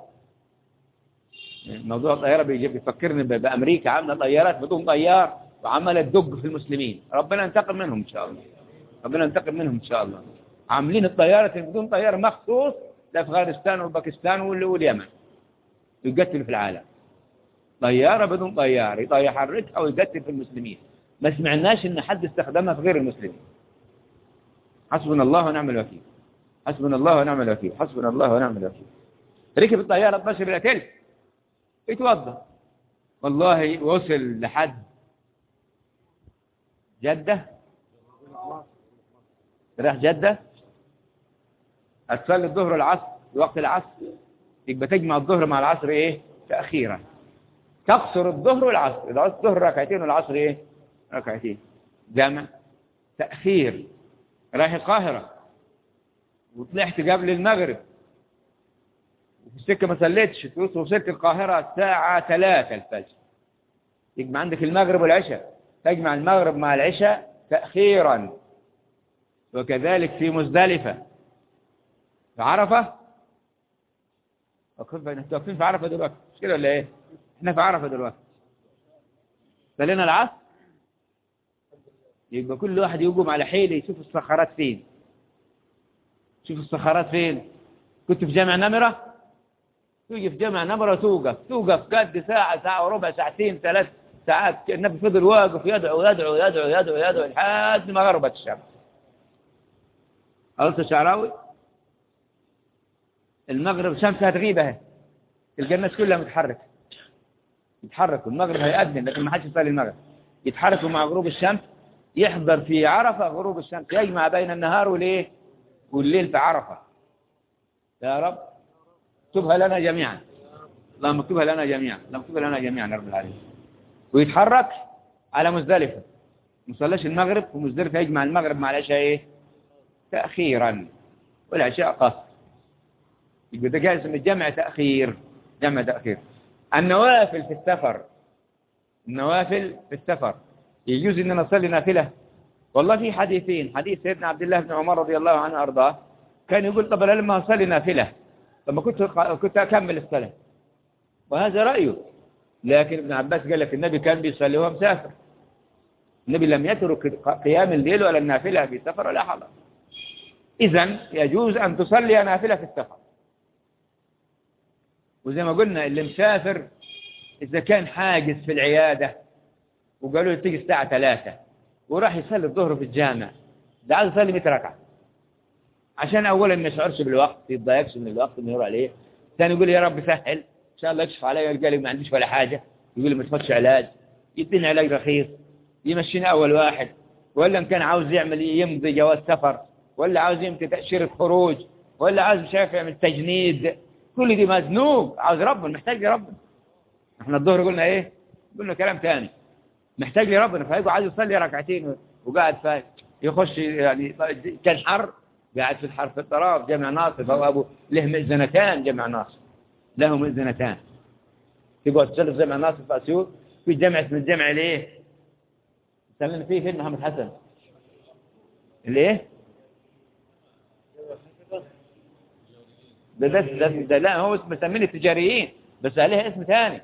موضوع الطيارة بيجي بيفكرني ب- بأمريكا عاملة طيارات بدون طيار وعمالة تدق في المسلمين ربنا ينتقم منهم إن شاء الله ربنا ينتقم منهم إن شاء الله عاملين الطيارة بدون طيار مخصوص لأفغانستان والباكستان وال- واليمن يقتلوا في العالم طيارة بدون طيار يط- يحركها ويقتل في المسلمين ما سمعناش إن حد استخدمها في غير المسلمين حسبنا الله ونعم الوكيل حسبنا الله ونعم الوكيل حسبنا الله ونعم الوكيل ركب الطيارة 12 إلى تلت يتوضا والله وصل لحد جدة راح جدة هتصلي الظهر والعصر في وقت العصر يبقى تجمع الظهر مع العصر ايه تأخيرا تقصر الظهر والعصر إذا عصر الظهر ركعتين والعصر ايه ركعتين جمع تأخير رايح القاهرة وطلعت قبل المغرب وفي السكة ما صليتش وصلت القاهرة الساعة 3 الفجر يجمع عندك المغرب والعشاء تجمع المغرب مع العشاء تأخيرا وكذلك في مزدلفة في عرفة وقف بين واقفين في عرفة دلوقتي مش كده ولا ايه احنا في عرفة دلوقتي صلينا العصر يبقى كل واحد يقوم على حيله يشوف الصخرات فين شوف الصخرات فين كنت في جامع نمرة تيجي في جامع نمرة توقف توقف قد ساعة ساعة وربع ساعتين ثلاث ساعات النبي فضل واقف يدعو يدعو يدعو يدعو يدعو لحد ما غربت الشمس قلت الشعراوي المغرب شمس هتغيب اهي تلقى الناس كلها متحركة يتحركوا المغرب هيأذن لكن ما حدش يصلي المغرب يتحركوا مع غروب الشمس يحضر في عرفة غروب الشمس يجمع بين النهار والايه والليل في عرفة يا رب اكتبها لنا جميعا اللهم اكتبها لنا جميعا اللهم اكتبها لنا جميعا يا رب العالمين ويتحرك على مزدلفة ما صلاش المغرب ومزدلفة يجمع المغرب مع العشاء ايه تأخيرا والعشاء قصر يبقى ده جالس من الجمع تأخير جمع تأخير النوافل في السفر النوافل في السفر يجوز ان نصلي نافلة والله في حديثين حديث سيدنا عبد الله بن عمر رضي الله عنه أرضاه كان يقول طب أنا لما أصلي نافلة لما كنت كنت أكمل الصلاة وهذا رأيه لكن ابن عباس قال لك النبي كان بيصلي وهو مسافر النبي لم يترك قيام الليل ولا النافلة في سفر ولا حضر إذا يجوز أن تصلي نافلة في السفر وزي ما قلنا اللي مسافر إذا كان حاجز في العيادة وقالوا له تيجي الساعة ثلاثة وراح يصلي الظهر في الجامع ده عايز يصلي 100 ركعة عشان أولا ما يشعرش بالوقت يتضايقش من الوقت اللي يمر عليه ثاني يقول يا رب سهل إن شاء الله يكشف علي يلقى لي ما عنديش ولا حاجة يقول لي ما تاخدش علاج يديني علاج رخيص يمشيني أول واحد ولا إن كان عاوز يعمل يمضي جواز سفر ولا عاوز يمضي تأشيرة خروج ولا عاوز مش عارف يعمل تجنيد كل دي مزنوق عاوز ربنا محتاج لربنا احنا الظهر قلنا ايه قلنا كلام ثاني محتاج لربنا فيقعد عايز يصلي ركعتين وقاعد فايت يخش يعني كان حر قاعد في الحر في الطراف جمع ناصر هو ابو له مئذنتان جمع ناصر له مئذنتان تقعد تصلي في جمع ناصر في اسيوط في جمع اسمه الجمع ليه سلم فيه فين محمد حسن ليه ده ده, ده, ده لا هو اسمه مسمين التجاريين بس عليها اسم ثاني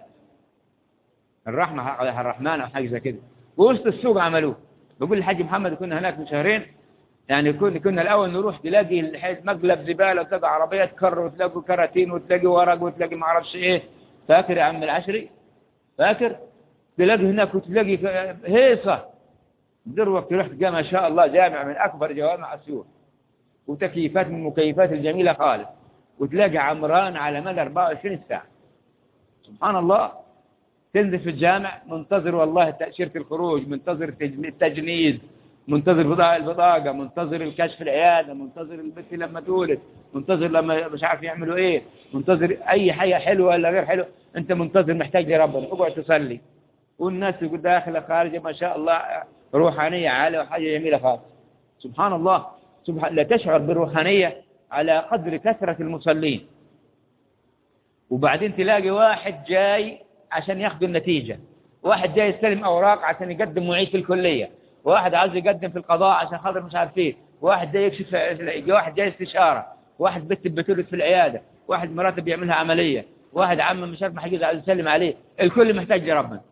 الرحمة الرحمن أو حاجة زي كده ووسط السوق عملوه بقول الحاج محمد كنا هناك من شهرين يعني كنا كنا الأول نروح تلاقي مقلب زبالة وتلاقي عربيات كر وتلاقي كراتين وتلاقي ورق وتلاقي ما اعرفش ايه فاكر يا عم العشري فاكر تلاقي هناك وتلاقي هيصة دروك تروح تلقى ما شاء الله جامع من أكبر جوامع أسيوط وتكييفات من المكيفات الجميلة خالص وتلاقي عمران على مدى 24 ساعة سبحان الله تنزل في الجامع منتظر والله تأشيرة الخروج منتظر التجنيد منتظر بضاعة البطاقة منتظر الكشف العيادة منتظر البنت لما تولد منتظر لما مش عارف يعملوا ايه منتظر اي حاجة حلوة ولا غير حلوة انت منتظر محتاج لربنا اقعد تصلي والناس يقول داخلة خارجة ما شاء الله روحانية عالية وحاجة جميلة خالص سبحان الله سبحان لا تشعر بالروحانية على قدر كثرة المصلين وبعدين تلاقي واحد جاي عشان ياخذ النتيجة واحد جاي يستلم أوراق عشان يقدم معيد في الكلية واحد عاوز يقدم في القضاء عشان خاطر مش عارف ايه واحد جاي يكشف واحد جاي استشارة واحد بنت بتولد في العيادة واحد مراته بيعملها عملية واحد عم مش عارف حاجة عايز يسلم عليه الكل محتاج لربنا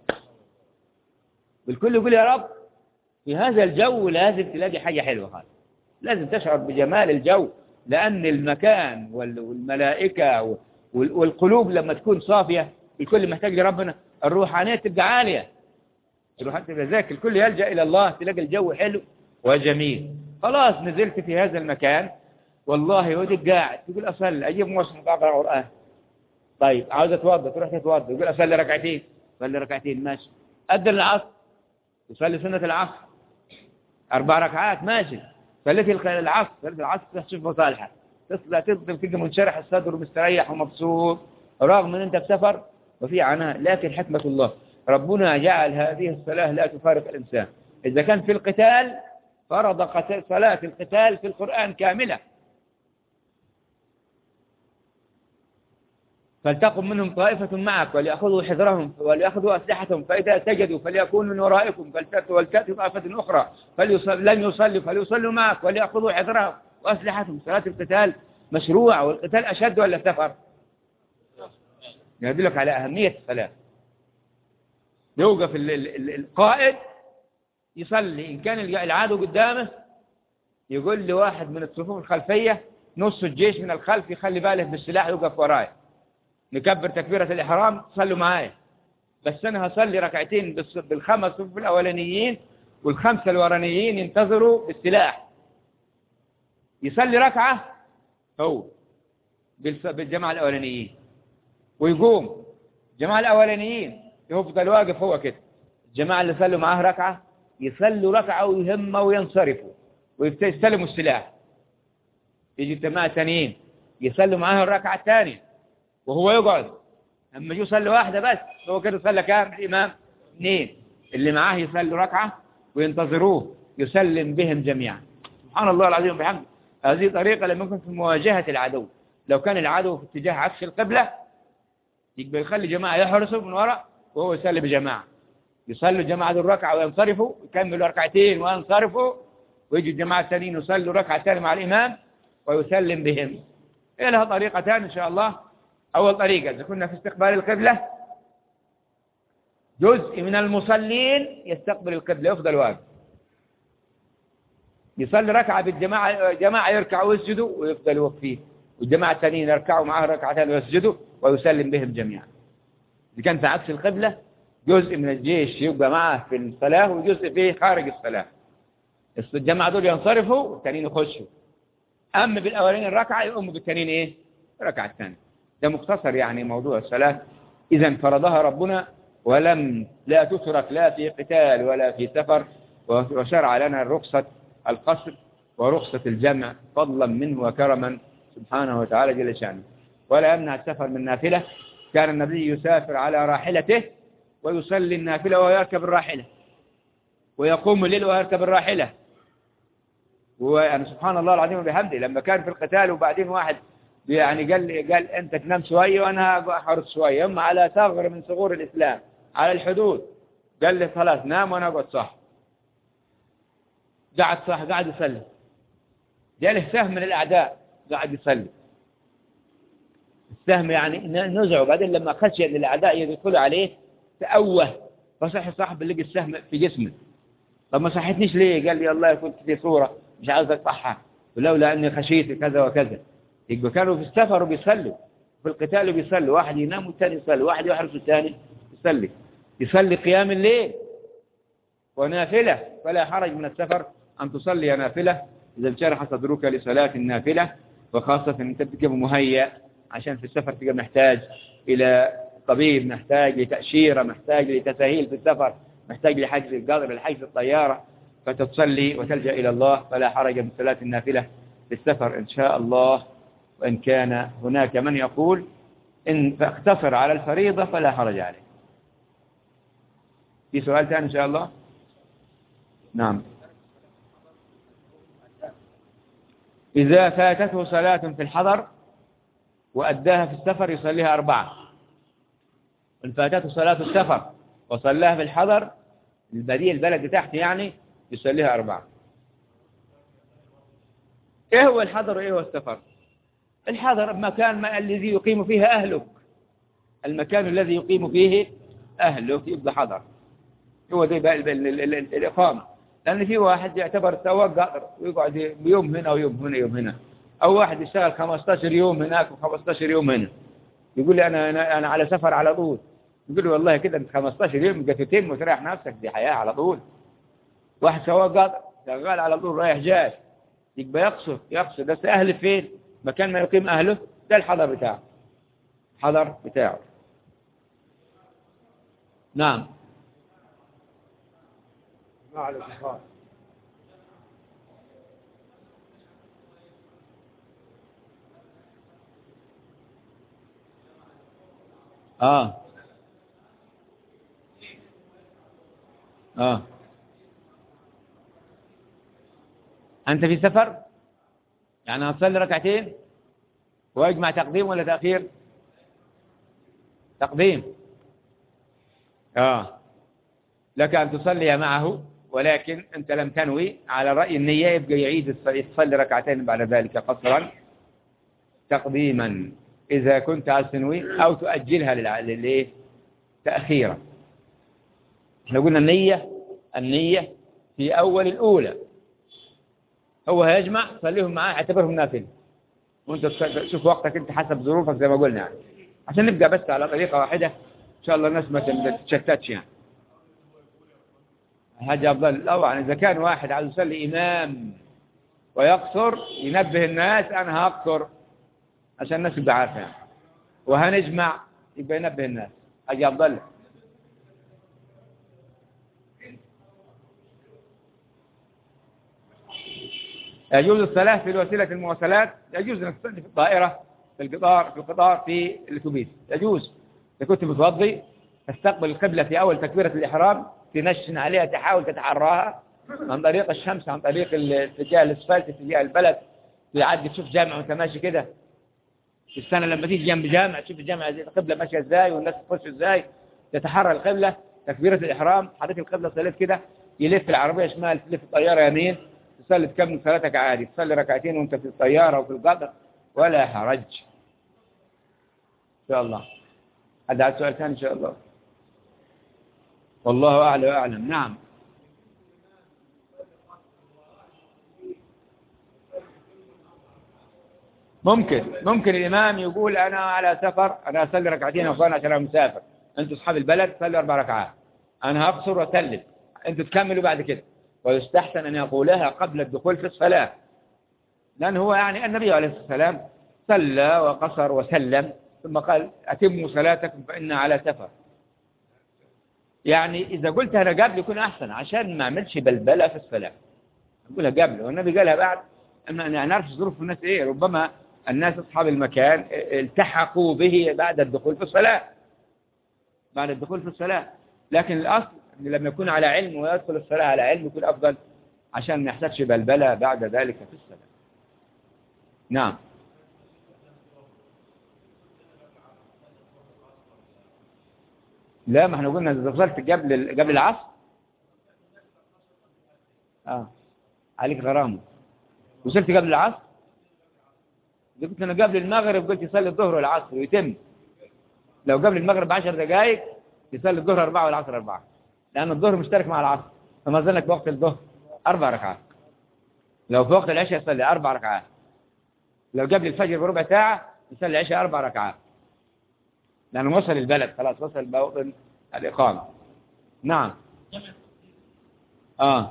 الكل يقول يا رب في هذا الجو لازم تلاقي حاجة حلوة خالص لازم تشعر بجمال الجو لأن المكان والملائكة والقلوب لما تكون صافية الكل محتاج لربنا الروحانية تبقى عالية الروحانية تبقى ذاك الكل يلجأ إلى الله تلاقي الجو حلو وجميل خلاص نزلت في هذا المكان والله ودك قاعد تقول أصلي أجيب موسم أقرأ قرآن طيب عاوز أتوضى تروح تتوضى يقول أصلي ركعتين صلي ركعتين ماشي أدى العصر يصلي سنة العصر أربع ركعات ماشي صليت العصر صليت العصر تشوف مصالحة تصلى تفضل كده منشرح الصدر ومستريح ومبسوط رغم ان انت في سفر وفي عناء لكن حكمة الله ربنا جعل هذه الصلاة لا تفارق الإنسان إذا كان في القتال فرض قتال صلاة القتال في القرآن كاملة فلتقم منهم طائفة معك وليأخذوا حذرهم وليأخذوا أسلحتهم فإذا سجدوا فليكونوا من ورائكم فلتأتوا ولتأتوا طائفة أخرى فليصل لم يصلوا فليصلوا معك وليأخذوا حذرهم وأسلحتهم صلاة القتال مشروع والقتال أشد ولا سفر يدلك على أهمية الصلاة يوقف القائد يصلي إن كان العدو قدامه يقول لواحد من الصفوف الخلفية نص الجيش من الخلف يخلي باله بالسلاح يوقف وراي نكبر تكبيرة الإحرام صلوا معايا بس أنا هصلي ركعتين بالخمس صفوف الأولانيين والخمسة الورانيين ينتظروا بالسلاح يصلي ركعة هو بالجماعة الأولانيين ويقوم الجماعة الأولانيين يفضل واقف هو كده الجماعة اللي صلوا معاه ركعة يصلوا ركعة ويهموا وينصرفوا ويستلموا السلاح يجي الجماعة الثانيين يصلوا معاه الركعة الثانية وهو يقعد أما يجوا يصلي واحدة بس هو كده صلى كام الإمام اثنين اللي معاه يصلوا ركعة وينتظروه يسلم بهم جميعا سبحان الله العظيم وبحمده هذه طريقة لما يكون في مواجهة العدو لو كان العدو في اتجاه عكس القبلة يبقى يخلي جماعة يحرسوا من وراء وهو يصلي بجماعة يصلوا جماعة الركعة وينصرفوا يكملوا ركعتين وينصرفوا ويجي الجماعة الثانيين يصلوا ركعة ثانية مع الإمام ويسلم بهم هي لها طريقتان إن شاء الله أول طريقة إذا كنا في استقبال القبلة جزء من المصلين يستقبل القبلة يفضل واقف يصلي ركعة بالجماعة جماعة يركعوا ويسجدوا ويفضلوا واقفين والجماعة الثانيين يركعوا معاه ركعتين ويسجدوا ويسلم بهم جميعا إذا كان في عكس القبلة جزء من الجيش يبقى معه في الصلاة وجزء فيه خارج الصلاة الجماعة دول ينصرفوا والتانيين يخشوا أما بالأولين الركعة يقوموا بالتانيين إيه؟ الركعة الثانية ده مختصر يعني موضوع الصلاة إذا فرضها ربنا ولم لا تترك لا في قتال ولا في سفر وشرع لنا رخصة القصر ورخصة الجمع فضلا منه وكرما سبحانه وتعالى جل شانه ولا يمنع السفر من نافلة كان النبي يسافر على راحلته ويصلي النافلة ويركب الراحلة ويقوم الليل ويركب الراحلة ويعني سبحان الله العظيم وبحمده لما كان في القتال وبعدين واحد يعني قال قال انت تنام شويه وانا احرص شويه اما على ثغر من ثغور الاسلام على الحدود قال لي خلاص نام وانا اقعد صح قعد صح قاعد يصلي جاله سهم من الاعداء قاعد يصلي السهم يعني نزعه بعدين لما خشي ان الاعداء يدخلوا عليه تأوه فصح صاحب لقي السهم في جسمه طب ما صحتنيش ليه قال لي الله كنت في صورة مش عاوز اصحها ولولا اني خشيت كذا وكذا يبقى كانوا في السفر وبيصلوا في القتال وبيصلوا واحد ينام والثاني يصلي واحد يحرس الثاني يصلي يصلي قيام الليل ونافلة فلا حرج من السفر أن تصلي نافلة إذا انشرح صدرك لصلاة النافلة وخاصة أن أنت تبقى مهيأ عشان في السفر تبقى محتاج إلى طبيب محتاج لتأشيرة محتاج لتسهيل في السفر محتاج لحجز القدر لحجز الطيارة فتصلي وتلجأ إلى الله فلا حرج من صلاة النافلة في السفر إن شاء الله وإن كان هناك من يقول إن فاقتصر على الفريضة فلا حرج عليه في سؤال ثاني إن شاء الله نعم إذا فاتته صلاة في الحضر وأداها في السفر يصليها أربعة إن فاتته صلاة السفر وصلاها في الحضر البديل البلد تحت يعني يصليها أربعة إيه هو الحضر وإيه هو السفر الحضر مكان ما الذي يقيم فيه أهلك المكان الذي يقيم فيه أهلك يبقى حضر هو ده بقى الإقامة لأن في واحد يعتبر سواق قطر ويقعد يوم هنا ويوم هنا يوم هنا أو واحد يشتغل 15 يوم هناك و15 يوم هنا يقول لي أنا أنا أنا على سفر على طول يقول لي والله كده أنت 15 يوم قتلتين وتريح نفسك دي حياة على طول واحد سواق قطر شغال على طول رايح جاي يبقى يقصر يقصر بس أهل فين مكان ما يقيم أهله ده الحضر بتاعه حضر بتاعه نعم ما على الإخوان آه آه أنت في سفر يعني هتصلي ركعتين ويجمع تقديم ولا تأخير تقديم آه لك أن تصلي معه ولكن أنت لم تنوي على رأي النية يبقى يعيد يصلي ركعتين بعد ذلك قصرا تقديما إذا كنت عايز تنوي أو تؤجلها للإيه تأخيرا احنا قلنا النية النية في أول الأولى هو هيجمع صليهم معاه اعتبرهم نافل وانت تشوف وقتك انت حسب ظروفك زي ما قلنا يعني عشان نبقى بس على طريقة واحدة ان شاء الله الناس ما تتشتتش يعني هذا أفضل طبعا إذا كان واحد عايز يصلي إمام ويقصر ينبه الناس أنا هقصر عشان الناس تبقى عارفة يعني. وهنجمع يبقى ينبه الناس هذا أفضل يجوز الصلاة في الوسيلة المواصلات يجوز أنك تصلي في الطائرة في القطار في القطار في الأتوبيس يجوز إذا كنت متوضي تستقبل القبلة في أول تكبيرة الإحرام تنشن عليها تحاول تتحراها عن طريق الشمس عن طريق اتجاه الاسفلت اتجاه البلد تعدي تشوف جامع وانت ماشي كده في السنة لما تيجي جنب جامع تشوف الجامع القبلة ماشية ازاي والناس تخش ازاي تتحرى القبلة تكبيرة الإحرام حضرتك القبلة صليت كده يلف العربية شمال تلف الطيارة يمين تصلي تكمل صلاتك عادي تصلي ركعتين وانت في الطيارة وفي القطر ولا حرج إن شاء الله هذا عاد سؤال ثاني إن شاء الله والله أعلى وأعلم نعم ممكن ممكن الإمام يقول أنا على سفر أنا أصلي ركعتين أخوان عشان أنا مسافر أنتوا أصحاب البلد صلي أربع ركعات أنا هقصر وأسلم أنتوا تكملوا بعد كده ويستحسن أن يقولها قبل الدخول في الصلاة لأن هو يعني النبي عليه الصلاة والسلام صلى وقصر وسلم ثم قال أتموا صلاتكم فإن على سفر يعني إذا قلت أنا قبل يكون أحسن عشان ما أعملش بلبلة في الصلاة أقولها قبل والنبي قالها بعد أن نعرف ظروف الناس إيه ربما الناس أصحاب المكان التحقوا به بعد الدخول في الصلاة بعد الدخول في الصلاة لكن الأصل أن لما يكون على علم ويدخل الصلاة على علم يكون أفضل عشان ما يحتاجش بلبلة بعد ذلك في الصلاة نعم لا ما احنا قلنا إذا وصلت قبل قبل العصر اه عليك غرامه وصلت قبل العصر قلت انا قبل المغرب قلت يصلي الظهر والعصر ويتم لو قبل المغرب بعشر دقائق يصلي الظهر أربعة والعصر أربعة لأن الظهر مشترك مع العصر فما زلنا في وقت الظهر أربع ركعات لو في وقت العشاء يصلي أربع ركعات لو قبل الفجر بربع ساعة يصلي العشاء أربع ركعات لأنه وصل البلد خلاص وصل موطن الإقامة نعم آه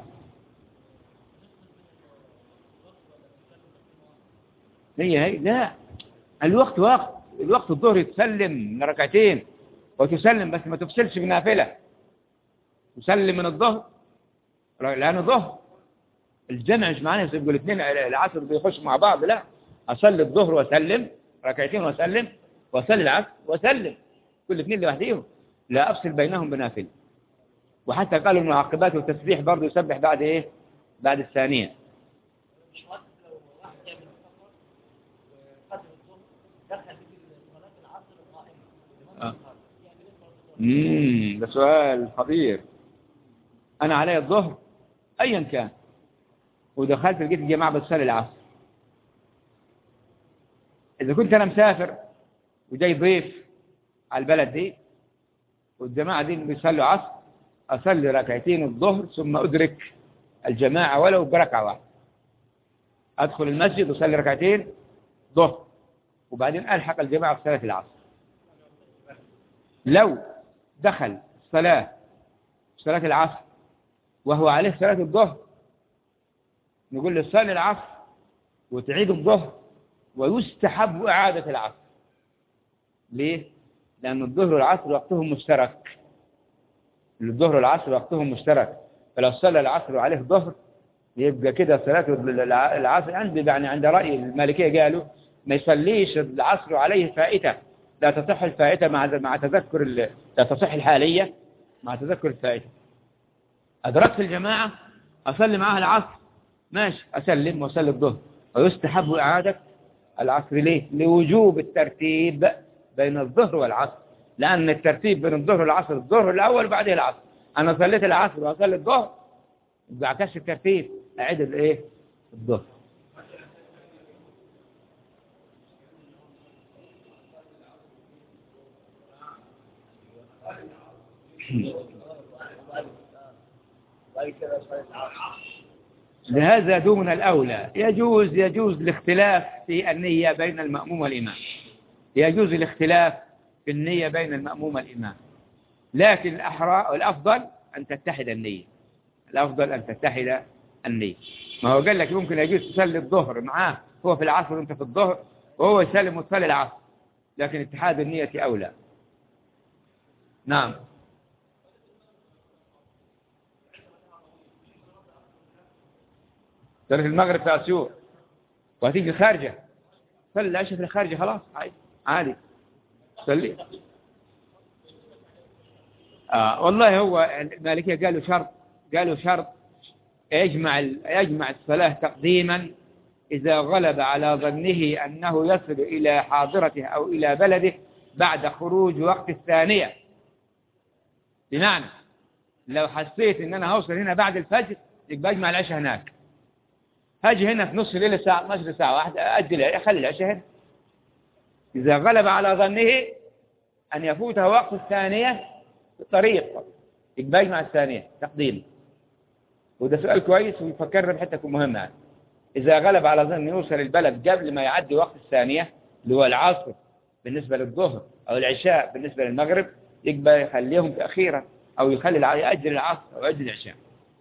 هي هي لا الوقت وقت الوقت الظهر تسلم من ركعتين وتسلم بس ما تفصلش بنافلة تسلم من الظهر لأنه ظهر الجمع مش معناه يبقوا الاثنين العصر بيخش مع بعض لا أصلي الظهر وأسلم ركعتين وأسلم وأصلي العصر وأسلم كل اثنين لوحديهم لا أفصل بينهم بنافلة وحتى قالوا المعقبات والتسبيح برضه يسبح بعد إيه بعد الثانية امم ده سؤال خطير انا علي الظهر ايا كان ودخلت لقيت الجماعه بتصلي العصر اذا كنت انا مسافر وجاي ضيف على البلد دي والجماعه دي بيصلوا عصر اصلي ركعتين الظهر ثم ادرك الجماعه ولو بركعه واحده ادخل المسجد واصلي ركعتين ظهر وبعدين الحق الجماعه في صلاه العصر لو دخل الصلاة صلاة العصر وهو عليه صلاة الظهر نقول له صلي العصر وتعيد الظهر ويستحب إعادة العصر ليه؟ لأن الظهر والعصر وقتهم مشترك الظهر والعصر وقتهم مشترك فلو صلى العصر وعليه ظهر يبقى كده صلاة العصر عندي يعني عند رأي المالكية قالوا ما يصليش العصر عليه فائتة لا تصح الفائتة مع مع تذكر لا تصح الحالية مع تذكر الفائتة أدركت الجماعة أصلي معها العصر ماشي أسلم وأصلي الظهر ويستحب إعادة العصر ليه؟ لوجوب الترتيب بين الظهر والعصر لأن الترتيب بين الظهر والعصر الظهر الأول وبعدين العصر أنا صليت العصر وأصلي الظهر يبقى عكس الترتيب أعيد الإيه؟ الظهر لهذا دون الأولى يجوز يجوز الاختلاف في النية بين المأموم والإمام يجوز الاختلاف في النية بين المأموم والإمام لكن الأحرى الأفضل أن تتحد النية الأفضل أن تتحد النية ما هو قال لك ممكن يجوز تصلي الظهر معاه هو في العصر وانت في الظهر وهو يسلم وتصلي العصر لكن اتحاد النية أولى نعم ترى في المغرب في أسيور وهتيجي خارجة صلي العشاء في الخارجة خلاص عادي عادي صلي آه والله هو المالكية قالوا شرط قالوا شرط يجمع يجمع الصلاة تقديما إذا غلب على ظنه أنه يصل إلى حاضرته أو إلى بلده بعد خروج وقت الثانية بمعنى لو حسيت ان انا هوصل هنا بعد الفجر يبقى اجمع العشاء هناك هاجي هنا في نص الليل الساعة 12 ساعة واحدة أجل أخلي العشاء هنا إذا غلب على ظنه أن يفوته وقت الثانية في الطريق يبقى يجمع الثانية تقديم وده سؤال كويس ويفكرنا بحتة مهمة يعني. إذا غلب على ظن يوصل البلد قبل ما يعدي وقت الثانية اللي هو العصر بالنسبة للظهر أو العشاء بالنسبة للمغرب يبقى يخليهم تأخيرا أو يخلي الع- يأجل العصر أو يأجل العشاء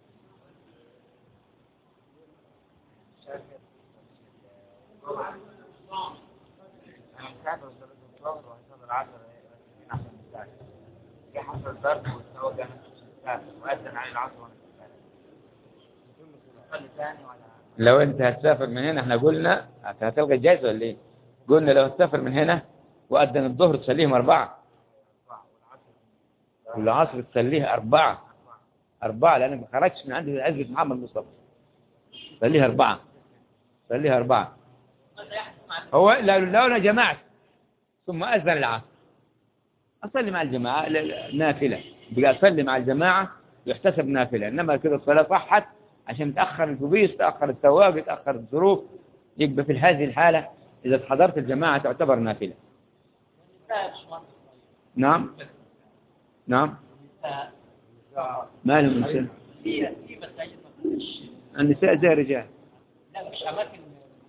انا مسافر صلاة الظهر وصلاة العصر احسن مسافر جه حصل ضرب والسواق ده مسافر وأذن على العصر وانا مسافر نصلي ثاني ولا لو أنت هتسافر من هنا احنا قلنا هتلغي الجائزة ولا إيه؟ قلنا لو هتسافر من هنا وأذن الظهر تصليهم أربعة والعصر تصليه أربعة أربعة لأنك ما خرجتش من عند عزبة محمد مصطفى صليها أربعة صليها أربعة هو لو لو أنا جمعت ثم أذن العصر أصلي مع الجماعة لا- لا، نافلة بقى أصلي مع الجماعة يحتسب نافلة إنما كده الصلاة صحت عشان تأخر الأتوبيس تأخر السواق تأخر الظروف يبقى في هذه الحالة إذا حضرت الجماعة تعتبر نافلة نعم نعم ما لهم النساء في في مساجد ما فيش النساء زي الرجال لا مش اماكن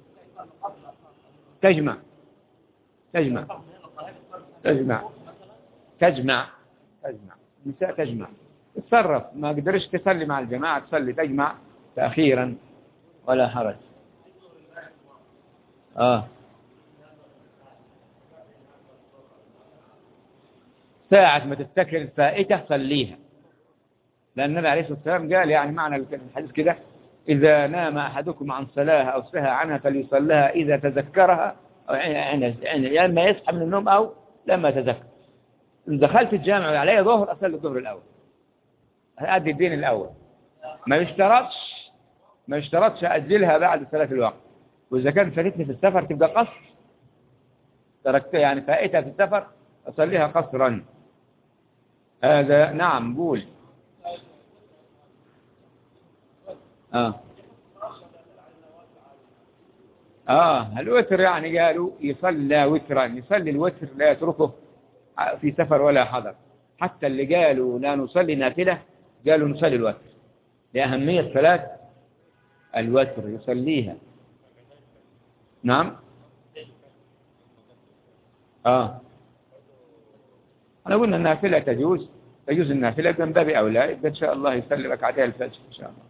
تجمع تجمع تجمع تجمع تجمع النساء تجمع تتصرف ما قدرش تصلي مع الجماعة تصلي تجمع تأخيرا ولا حرج آه ساعة ما تفتكر الفائتة صليها لأن النبي عليه الصلاة والسلام قال يعني معنى الحديث كده إذا نام أحدكم عن صلاة أو سهى عنها فليصلها إذا تذكرها أو يعني يعني لما يصحى من النوم أو لما تذكر إن دخلت الجامع وعلي ظهر أصلي الظهر الأول أدي الدين الأول ما يشترطش ما يشترطش أجلها بعد صلاة الوقت وإذا كان فاتتني في السفر تبقى قصر تركت يعني فائتها في السفر أصليها قصرا هذا نعم قول آه آه الوتر يعني قالوا يصلى وترا يصلي الوتر لا يتركه في سفر ولا حضر حتى اللي قالوا لا نصلي نافلة قالوا نصلي الوتر لأهمية صلاة الوتر يصليها نعم آه أنا قلنا النافلة تجوز تجوز النافلة من باب أولى إذا إن شاء الله يصلي ركعتين الفجر إن شاء الله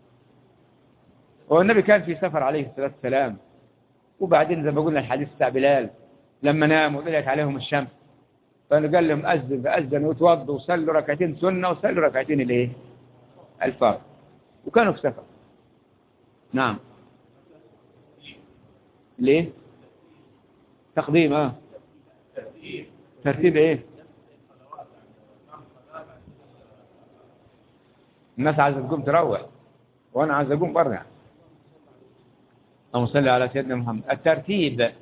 والنبي كان في سفر عليه الصلاة والسلام وبعدين زي ما قلنا الحديث بتاع بلال لما ناموا وطلعت عليهم الشمس فقال لهم أذن فأذن وتوضوا وصلوا ركعتين سنة وصلوا ركعتين الايه الفرض وكانوا في سفر نعم ليه تقديم اه ترتيب ايه الناس عايزه تقوم تروح وانا عايز اقوم برجع اللهم صل على سيدنا محمد الترتيب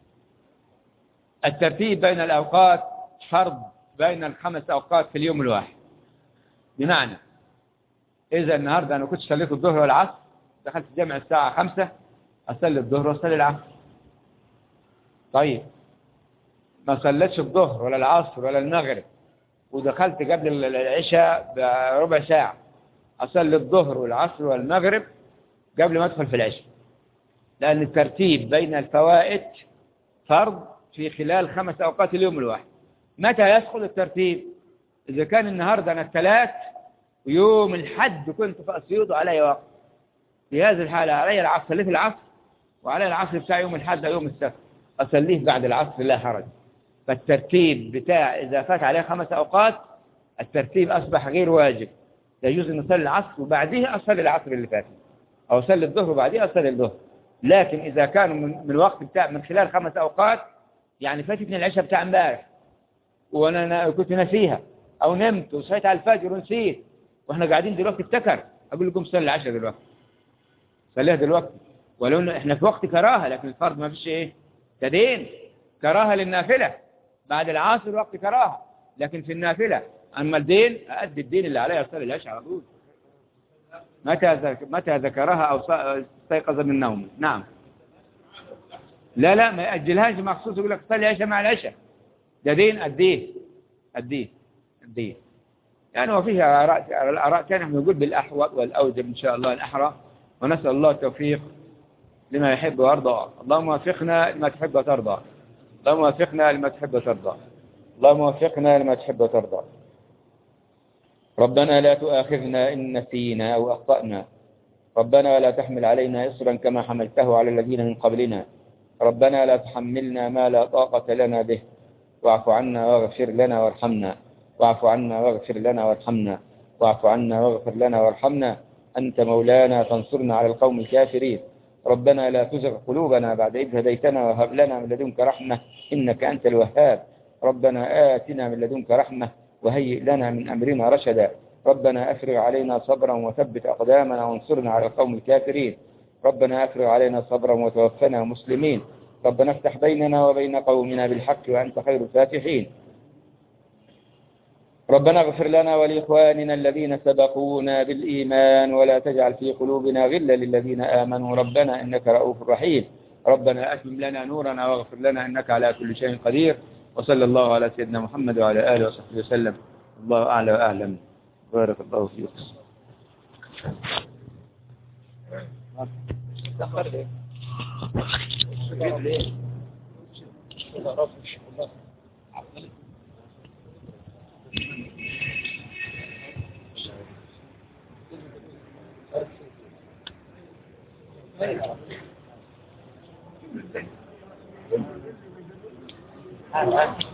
الترتيب بين الأوقات فرض بين الخمس أوقات في اليوم الواحد بمعنى إذا النهاردة أنا كنت صليت الظهر والعصر دخلت الجامع الساعة خمسة أصلي الظهر وأصلي العصر طيب ما صليتش الظهر ولا العصر ولا المغرب ودخلت قبل العشاء بربع ساعة أصلي الظهر والعصر والمغرب قبل ما أدخل في العشاء لأن الترتيب بين الفوائد فرض في خلال خمس أوقات اليوم الواحد متى يدخل الترتيب إذا كان النهاردة أنا الثلاث ويوم الحد كنت في أسيوط وعلي وقت في هذه الحالة علي العصر صليت العصر وعلي العصر بتاع يوم الحد أو يوم السبت أصليه بعد العصر لا حرج فالترتيب بتاع إذا فات عليه خمس أوقات الترتيب أصبح غير واجب يجوز أن أصلي العصر وبعديه أصلي العصر اللي فات أو أصلي الظهر وبعديه أصلي الظهر لكن إذا كانوا من, من الوقت بتاع من خلال خمس أوقات يعني فاتتني العشاء بتاع امبارح وأنا نا- كنت ناسيها أو نمت وصحيت على الفجر ونسيت وإحنا قاعدين دلوقتي افتكر أقول لكم صلي العشاء دلوقتي صليها دلوقتي ولو إنه إحنا في وقت كراهة لكن الفرض ما فيش إيه تدين كراهة للنافلة بعد العصر وقت كراهة لكن في النافلة أما الدين أدي الدين اللي عليه أصلي العشاء على طول متى ذك... متى ذكرها أو ص- استيقظ من نومه نعم لا لا ما يأجلهاش مخصوص يقول لك صلي عشاء مع العشاء ده دين الدين الدين الدين يعني وفيها آراء آراء ثانية نقول بالأحوط والأوجب إن شاء الله الأحرى ونسأل الله التوفيق لما يحب ويرضى اللهم وفقنا لما تحب وترضى اللهم وفقنا لما تحب وترضى اللهم وفقنا لما تحب وترضى ربنا لا تؤاخذنا إن نسينا أو أخطأنا ربنا ولا تحمل علينا إصرا كما حملته على الذين من قبلنا ربنا لا تحملنا ما لا طاقة لنا به واعف عنا واغفر لنا وارحمنا واعف عنا واغفر لنا وارحمنا واعف عنا واغفر لنا وارحمنا أنت مولانا فانصرنا على القوم الكافرين ربنا لا تزغ قلوبنا بعد إذ هديتنا وهب لنا من لدنك رحمة إنك أنت الوهاب ربنا آتنا من لدنك رحمة وهيئ لنا من أمرنا رشدا ربنا أفرغ علينا صبرا وثبت أقدامنا وانصرنا على القوم الكافرين ربنا أفرغ علينا صبرا وتوفنا مسلمين ربنا افتح بيننا وبين قومنا بالحق وأنت خير الفاتحين ربنا اغفر لنا ولإخواننا الذين سبقونا بالإيمان ولا تجعل في قلوبنا غلا للذين آمنوا ربنا إنك رؤوف رحيم ربنا أتمم لنا نورنا واغفر لنا إنك على كل شيء قدير وصلى الله على سيدنا محمد وعلى آله وصحبه وسلم الله أعلى وأعلم بارك الله فيك هذا